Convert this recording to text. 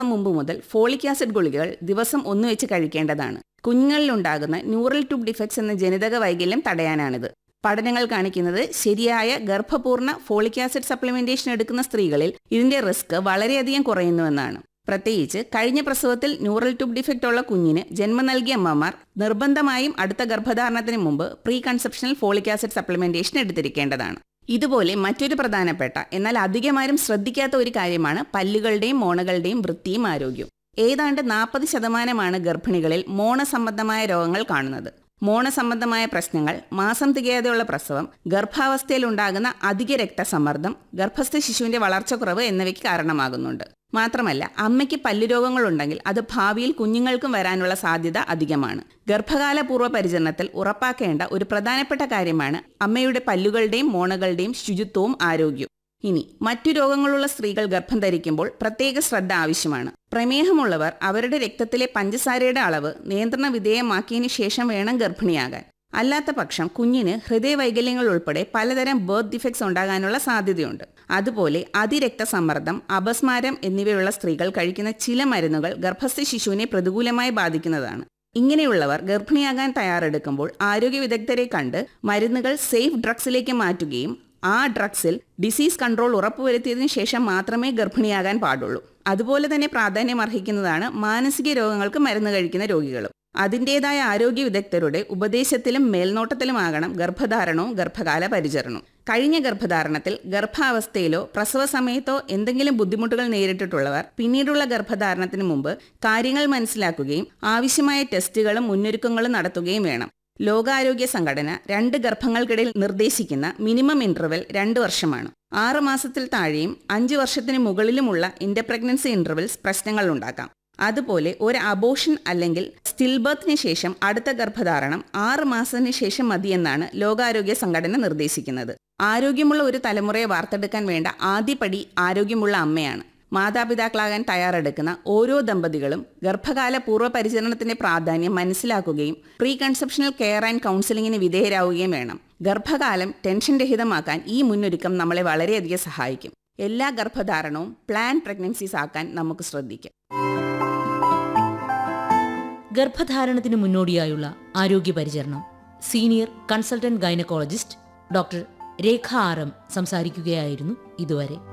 മുമ്പ് മുതൽ folic acid ഗുളികകൾ ദിവസം ഒന്ന് വെച്ച് കഴിക്കേണ്ടതാണ് കുഞ്ഞുങ്ങളിലുണ്ടാകുന്ന ന്യൂറൽ ട്യൂബ് ഡിഫക്ട്സ് എന്ന ജനിതക വൈകല്യം തടയാനാണിത് പഠനങ്ങൾ കാണിക്കുന്നത് ശരിയായ ഗർഭപൂർണ്ണ ഫോളിക് ആസിഡ് സപ്ലിമെന്റേഷൻ എടുക്കുന്ന സ്ത്രീകളിൽ ഇതിന്റെ റിസ്ക് വളരെയധികം കുറയുന്നുവെന്നാണ് പ്രത്യേകിച്ച് കഴിഞ്ഞ പ്രസവത്തിൽ ന്യൂറൽ ട്യൂബ് ഡിഫക്റ്റ് ഉള്ള കുഞ്ഞിന് ജന്മം നൽകിയ അമ്മമാർ നിർബന്ധമായും അടുത്ത ഗർഭധാരണത്തിന് മുമ്പ് pre conceptional folic acid supplementation എടുത്തിരിക്കേണ്ടതാണ് ഇതുപോലെ മറ്റൊരു പ്രധാനപ്പെട്ട എന്നാൽ അധികമാരും ശ്രദ്ധിക്കാത്ത ഒരു കാര്യമാണ് പല്ലുകളുടെയും മോണകളുടെയും വൃത്തിയും ആരോഗ്യവും ഏതാണ്ട് നാൽപ്പത് ശതമാനമാണ് ഗർഭിണികളിൽ മോണ സംബന്ധമായ രോഗങ്ങൾ കാണുന്നത് മോണ സംബന്ധമായ പ്രശ്നങ്ങൾ മാസം തികയാതെയുള്ള പ്രസവം ഗർഭാവസ്ഥയിൽ ഉണ്ടാകുന്ന അധിക രക്തസമ്മർദ്ദം ഗർഭസ്ഥ ശിശുവിന്റെ വളർച്ചക്കുറവ് എന്നിവയ്ക്ക് കാരണമാകുന്നുണ്ട് മാത്രമല്ല അമ്മയ്ക്ക് പല്ലുരോഗങ്ങളുണ്ടെങ്കിൽ അത് ഭാവിയിൽ കുഞ്ഞുങ്ങൾക്കും വരാനുള്ള സാധ്യത അധികമാണ് ഗർഭകാല പൂർവ്വ പരിചരണത്തിൽ ഉറപ്പാക്കേണ്ട ഒരു പ്രധാനപ്പെട്ട കാര്യമാണ് അമ്മയുടെ പല്ലുകളുടെയും മോണകളുടെയും ശുചിത്വവും ആരോഗ്യവും ഇനി മറ്റു രോഗങ്ങളുള്ള സ്ത്രീകൾ ഗർഭം ധരിക്കുമ്പോൾ പ്രത്യേക ശ്രദ്ധ ആവശ്യമാണ് പ്രമേഹമുള്ളവർ അവരുടെ രക്തത്തിലെ പഞ്ചസാരയുടെ അളവ് നിയന്ത്രണ വിധേയമാക്കിയതിനു ശേഷം വേണം ഗർഭിണിയാകാൻ അല്ലാത്ത പക്ഷം കുഞ്ഞിന് ഹൃദയവൈകല്യങ്ങൾ ഉൾപ്പെടെ പലതരം ബർത്ത് ഡിഫക്ട്സ് ഉണ്ടാകാനുള്ള സാധ്യതയുണ്ട് അതുപോലെ അതിരക്തസമ്മർദ്ദം അപസ്മാരം എന്നിവയുള്ള സ്ത്രീകൾ കഴിക്കുന്ന ചില മരുന്നുകൾ ഗർഭസ്ഥ ശിശുവിനെ പ്രതികൂലമായി ബാധിക്കുന്നതാണ് ഇങ്ങനെയുള്ളവർ ഗർഭിണിയാകാൻ തയ്യാറെടുക്കുമ്പോൾ ആരോഗ്യ വിദഗ്ധരെ കണ്ട് മരുന്നുകൾ സേഫ് ഡ്രഗ്സിലേക്ക് മാറ്റുകയും ആ ഡ്രഗ്സിൽ ഡിസീസ് കൺട്രോൾ ഉറപ്പുവരുത്തിയതിനു ശേഷം മാത്രമേ ഗർഭിണിയാകാൻ പാടുള്ളൂ അതുപോലെ തന്നെ പ്രാധാന്യം അർഹിക്കുന്നതാണ് മാനസിക രോഗങ്ങൾക്ക് മരുന്ന് കഴിക്കുന്ന രോഗികളും അതിൻ്റെതായ ആരോഗ്യ വിദഗ്ധരുടെ ഉപദേശത്തിലും മേൽനോട്ടത്തിലുമാകണം ഗർഭധാരണവും ഗർഭകാല പരിചരണവും കഴിഞ്ഞ ഗർഭധാരണത്തിൽ ഗർഭാവസ്ഥയിലോ പ്രസവ സമയത്തോ എന്തെങ്കിലും ബുദ്ധിമുട്ടുകൾ നേരിട്ടിട്ടുള്ളവർ പിന്നീടുള്ള ഗർഭധാരണത്തിന് മുമ്പ് കാര്യങ്ങൾ മനസ്സിലാക്കുകയും ആവശ്യമായ ടെസ്റ്റുകളും മുന്നൊരുക്കങ്ങളും നടത്തുകയും വേണം ലോകാരോഗ്യ സംഘടന രണ്ട് ഗർഭങ്ങൾക്കിടയിൽ നിർദ്ദേശിക്കുന്ന മിനിമം ഇന്റർവെൽ രണ്ട് വർഷമാണ് ആറ് മാസത്തിൽ താഴെയും അഞ്ച് വർഷത്തിന് മുകളിലുമുള്ള ഇന്റർപ്രഗ്നൻസി ഇന്റർവെൽസ് പ്രശ്നങ്ങൾ ഉണ്ടാക്കാം അതുപോലെ ഒരു അബോഷൻ അല്ലെങ്കിൽ സ്റ്റിൽ ബർത്തിന് ശേഷം അടുത്ത ഗർഭധാരണം ആറ് മാസത്തിന് ശേഷം മതിയെന്നാണ് ലോകാരോഗ്യ സംഘടന നിർദ്ദേശിക്കുന്നത് ആരോഗ്യമുള്ള ഒരു തലമുറയെ വാർത്തെടുക്കാൻ വേണ്ട ആദ്യപടി ആരോഗ്യമുള്ള അമ്മയാണ് മാതാപിതാക്കളാകാൻ തയ്യാറെടുക്കുന്ന ഓരോ ദമ്പതികളും ഗർഭകാല പൂർവ്വ പരിചരണത്തിന്റെ പ്രാധാന്യം മനസ്സിലാക്കുകയും പ്രീ കൺസെപ്ഷണൽ കെയർ ആൻഡ് കൗൺസിലിംഗിന് വിധേയരാവുകയും വേണം ഗർഭകാലം ടെൻഷൻ രഹിതമാക്കാൻ ഈ മുന്നൊരുക്കം നമ്മളെ വളരെയധികം സഹായിക്കും എല്ലാ ഗർഭധാരണവും പ്ലാൻ പ്രഗ്നൻസീസ് ആക്കാൻ നമുക്ക് ശ്രദ്ധിക്കാം ഗർഭധാരണത്തിന് മുന്നോടിയായുള്ള ആരോഗ്യ പരിചരണം senior consultant gynaecologist doctor Rekha R M സംസാരിക്കുകയായിരുന്നു ഇതുവരെ